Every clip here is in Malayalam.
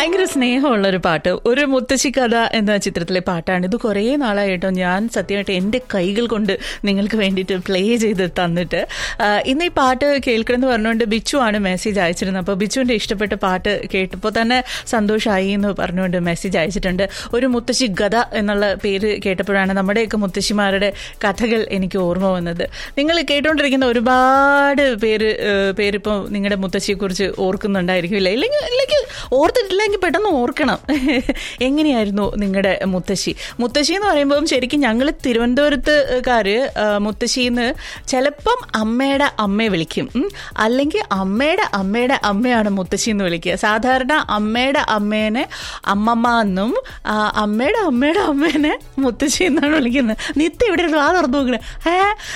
ഭയങ്കര സ്നേഹമുള്ള ഒരു പാട്ട് ഒരു മുത്തശ്ശി കഥ എന്ന ചിത്രത്തിലെ പാട്ടാണ് ഇത് കുറേ നാളായിട്ടോ ഞാൻ സത്യമായിട്ട് എൻ്റെ കൈകൾ കൊണ്ട് നിങ്ങൾക്ക് വേണ്ടിയിട്ട് പ്ലേ ചെയ്ത് തന്നിട്ട് ആ, ഇന്ന് ഈ പാട്ട് കേൾക്കണം എന്ന് പറഞ്ഞുകൊണ്ട് ബിച്ചു ആണ് മെസ്സേജ് അയച്ചിരുന്നത് അപ്പോൾ ബിച്ചുവിൻ്റെ ഇഷ്ടപ്പെട്ട പാട്ട് കേട്ടപ്പോൾ തന്നെ സന്തോഷമായി എന്ന് പറഞ്ഞുകൊണ്ട് മെസ്സേജ് അയച്ചിട്ടുണ്ട് ഒരു മുത്തശ്ശി ഗത എന്നുള്ള പേര് കേട്ടപ്പോഴാണ് നമ്മുടെയൊക്കെ മുത്തശ്ശിമാരുടെ കഥകൾ എനിക്ക് ഓർമ്മ വന്നത് നിങ്ങൾ കേട്ടുകൊണ്ടിരിക്കുന്ന ഒരുപാട് പേര് ഏഹ്, പേരിപ്പോൾ നിങ്ങളുടെ മുത്തശ്ശിയെക്കുറിച്ച് ഓർക്കുന്നുണ്ടായിരിക്കും ഇല്ല ഇല്ലെങ്കിൽ ഇല്ലെങ്കിൽ ഓർത്തിട്ടില്ലെങ്കിൽ പെട്ടെന്ന് ഓർക്കണം എങ്ങനെയായിരുന്നു നിങ്ങളുടെ മുത്തശ്ശി മുത്തശ്ശി എന്ന് പറയുമ്പോൾ ശരിക്കും ഞങ്ങൾ തിരുവനന്തപുരത്തുകാര് ആ, മുത്തശ്ശിന്ന് ചിലപ്പം അമ്മയുടെ അമ്മയെ വിളിക്കും ഉം. അല്ലെങ്കിൽ അമ്മയുടെ അമ്മയുടെ അമ്മയാണ് മുത്തശ്ശി എന്ന് വിളിക്കുക സാധാരണ അമ്മയുടെ അമ്മേനെ അമ്മമ്മ എന്നും ആ, അമ്മയുടെ അമ്മയുടെ അമ്മേനെ മുത്തശ്ശി എന്നാണ് വിളിക്കുന്നത് നിത്യം ഇവിടെ ഒരു വാ തുറന്നു നോക്കണേ ഏ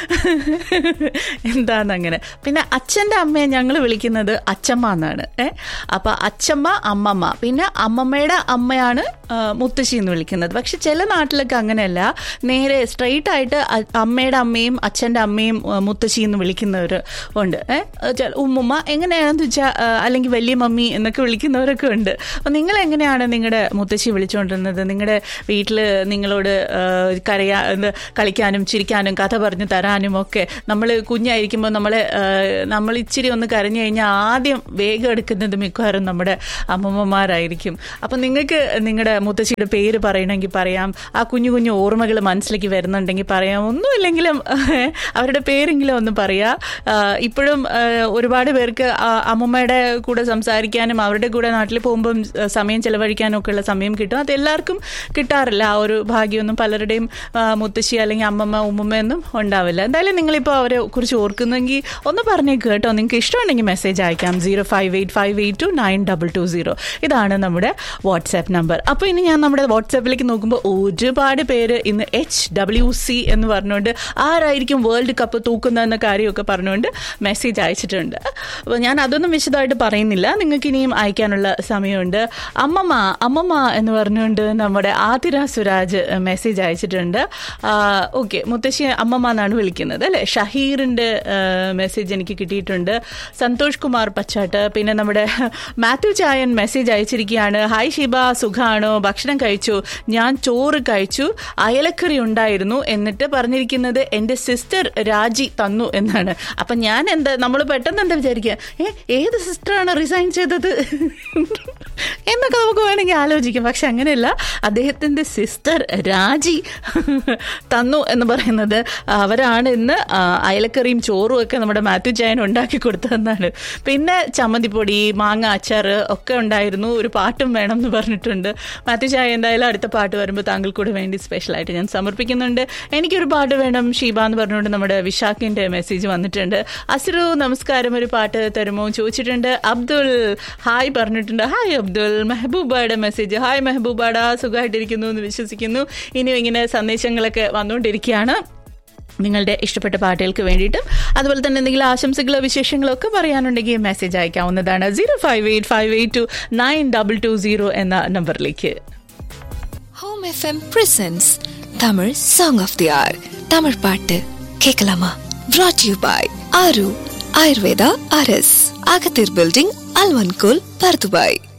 എന്താന്ന് അങ്ങനെ പിന്നെ അച്ഛൻ്റെ അമ്മയെ ഞങ്ങൾ വിളിക്കുന്നത് അച്ചമ്മ എന്നാണ് ഏ അപ്പൊ അച്ചമ്മ അമ്മമ്മ പിന്നെ അമ്മമ്മയുടെ അമ്മയാണ് ആ, മുത്തശ്ശി എന്ന് വിളിക്കുന്നത് പക്ഷെ ചില നാട്ടിലൊക്കെ അങ്ങനെയല്ല നേരെ സ്ട്രെയിറ്റ് ആയിട്ട് അ- അമ്മയുടെ അമ്മയും അച്ഛൻ്റെ അമ്മയും ആ, മുത്തശ്ശി എന്ന് വിളിക്കുന്നവർ ഉണ്ട് ഏ ചെ- ഉമ്മുമ്മ എങ്ങനെയാണെന്ന് വെച്ചാൽ അല്ലെങ്കിൽ വലിയ മമ്മി എന്നൊക്കെ വിളിക്കുന്നവരൊക്കെ ഉണ്ട് അപ്പം നിങ്ങൾ എങ്ങനെയാണ് നിങ്ങളുടെ മുത്തശ്ശി വിളിച്ചുകൊണ്ടിരുന്നത് നിങ്ങളുടെ വീട്ടിൽ നിങ്ങളോട് ആ, കരയാ എന്ത് കളിക്കാനും ചിരിക്കാനും കഥ പറഞ്ഞു തരാനും ഒക്കെ നമ്മൾ കുഞ്ഞായിരിക്കുമ്പോൾ നമ്മളെ ആ, നമ്മൾ ഇച്ചിരി ഒന്ന് കരഞ്ഞു കഴിഞ്ഞാൽ ആദ്യം വേഗം എടുക്കുന്നത് മിക്കവാറും നമ്മുടെ അമ്മമ്മമാരായിരിക്കും അപ്പം നിങ്ങൾക്ക് നിങ്ങളുടെ മുത്തശ്ശിയുടെ പേര് പറയണമെങ്കിൽ പറയാം ആ കുഞ്ഞു കുഞ്ഞു ഓർമ്മകൾ മനസ്സിലേക്ക് വരുന്നുണ്ടെങ്കിൽ പറയാം ഒന്നുമില്ലെങ്കിലും അവരുടെ പേരെങ്കിലും ഒന്ന് പറയാ ആ, ഇപ്പോഴും ആ, ഒരുപാട് പേർക്ക് ആ അമ്മമ്മയുടെ കൂടെ സംസാരിക്കാനും അവരുടെ കൂടെ നാട്ടിൽ പോകുമ്പം ആ, സമയം ചെലവഴിക്കാനും ഒക്കെ ഉള്ള സമയം കിട്ടും അത് എല്ലാവർക്കും കിട്ടാറില്ല ആ ഒരു ഭാഗ്യമൊന്നും പലരുടെയും ആ, മുത്തശ്ശി അല്ലെങ്കിൽ അമ്മമ്മ ഉമ്മമ്മ ഒന്നും ഉണ്ടാവില്ല എന്തായാലും നിങ്ങളിപ്പോൾ അവരെ കുറിച്ച് ഓർക്കുന്നെങ്കിൽ ഒന്ന് പറഞ്ഞേക്ക് കേട്ടോ നിങ്ങൾക്ക് ഇഷ്ടമുണ്ടെങ്കിൽ മെസ്സേജ് അയക്കാം zero five eight five eight two nine double two zero ഇതാണ് നമ്മുടെ വാട്സാപ്പ് നമ്പർ അപ്പോൾ ഇനി ഞാൻ നമ്മുടെ വാട്സാപ്പിലേക്ക് നോക്കുമ്പോൾ ഒരുപാട് പേര് ഇന്ന് എച്ച് ഡബ്ല്യു സി എന്ന് പറഞ്ഞുകൊണ്ട് ആരായിരിക്കും വേൾഡ് കപ്പ് തൂക്കുന്നതെന്ന കാര്യമൊക്കെ പറഞ്ഞുകൊണ്ട് മെസ്സേജ് അയച്ചിട്ടുണ്ട് അപ്പോൾ ഞാൻ അതൊന്നും വിശദമായിട്ട് പറയുന്നില്ല നിങ്ങൾക്ക് ഇനിയും അയക്കാനുള്ള സമയമുണ്ട് അമ്മമ്മ അമ്മമ്മ എന്ന് പറഞ്ഞുകൊണ്ട് നമ്മുടെ ആതിര സുരാജ് മെസ്സേജ് അയച്ചിട്ടുണ്ട് ഓക്കെ മുത്തശ്ശി അമ്മമ്മ എന്നാണ് വിളിക്കുന്നത് അല്ലേ ഷഹീറിൻ്റെ മെസ്സേജ് എനിക്ക് കിട്ടിയിട്ടുണ്ട് സന്തോഷ് കുമാർ പച്ചാട്ട് പിന്നെ നമ്മുടെ മാത്യു ചായൻ മെസ്സേജ് അയച്ചിരിക്കുകയാണ് ഹായ് ഷിബ സുഖാണോ ഭക്ഷണം കഴിച്ചു ഞാൻ ചോറ് കഴിച്ചു അയലക്കറി ഉണ്ടായിരുന്നു എന്നിട്ട് പറഞ്ഞിരിക്കുന്നത് എൻ്റെ സിസ്റ്റർ രാജി തന്നു എന്നാണ് അപ്പം ഞാൻ എന്താ നമ്മൾ പെട്ടെന്ന് എന്താ വിചാരിക്കുക ഏ ഏത് സിസ്റ്ററാണ് റിസൈൻ ചെയ്തത് എന്നൊക്കെ നമുക്ക് വേണമെങ്കിൽ ആലോചിക്കാം പക്ഷെ അങ്ങനെയല്ല അദ്ദേഹത്തിൻ്റെ സിസ്റ്റർ രാജി തന്നു എന്ന് പറയുന്നത് അവരാണ് ഇന്ന് ആ, അയലക്കറിയും ചോറും ഒക്കെ നമ്മുടെ മാത്യു ചായൻ ഉണ്ടാക്കി കൊടുത്തതെന്നാണ് പിന്നെ ചമ്മന്തിപ്പൊടി മാങ്ങ അച്ചാർ ഒക്കെ ഉണ്ടായിരുന്നു ഒരു പാട്ടും വേണം എന്ന് പറഞ്ഞിട്ടുണ്ട് മാത്യു ചായ എന്തായാലും അടുത്ത പാട്ട് വരുമ്പോൾ താങ്കൾക്കൂടെ വേണ്ടി സ്പെഷ്യലായിട്ട് ഞാൻ സമർപ്പിക്കുന്നുണ്ട് എനിക്കൊരു പാട്ട് വേണം ഷീബ എന്ന് പറഞ്ഞുകൊണ്ട് നമ്മുടെ വിശാഖിന്റെ മെസ്സേജ് വന്നിട്ടുണ്ട് അസിറു നമസ്കാരം ഒരു പാട്ട് തരുമോ ചോദിച്ചിട്ടുണ്ട് അബ്ദുൾ ഹായ് പറഞ്ഞിട്ടുണ്ട് ഹായ് അബ്ദുൾ മെഹബൂബയുടെ മെസ്സേജ് ഹായ് മെഹബൂബാട സുഖമായിട്ടിരിക്കുന്നു എന്ന് വിശ്വസിക്കുന്നു ഇനിയും ഇങ്ങനെ സന്ദേശങ്ങളൊക്കെ വന്നുകൊണ്ടിരിക്കുകയാണ് നിങ്ങളുടെ ഇഷ്ടപ്പെട്ട പാട്ടുകൾക്ക് വേണ്ടിയിട്ടും അതുപോലെ തന്നെ എന്തെങ്കിലും ആശംസകളോ വിശേഷങ്ങളോ ഒക്കെ പറയാനുണ്ടെങ്കിൽ മെസ്സേജ് അയക്കാവുന്നതാണ് zero five eight five eight two nine double two zero എന്ന നമ്പറിലേക്ക് home F M presents Tamil song of the R Tamil பாட்டு கேட்கலாமா brought யூ பாய் ஆரு ஆயுர்வேதா அரஸ் அகத்தீர் பில்டிங் அல்வன்கோல் பர்துபாய்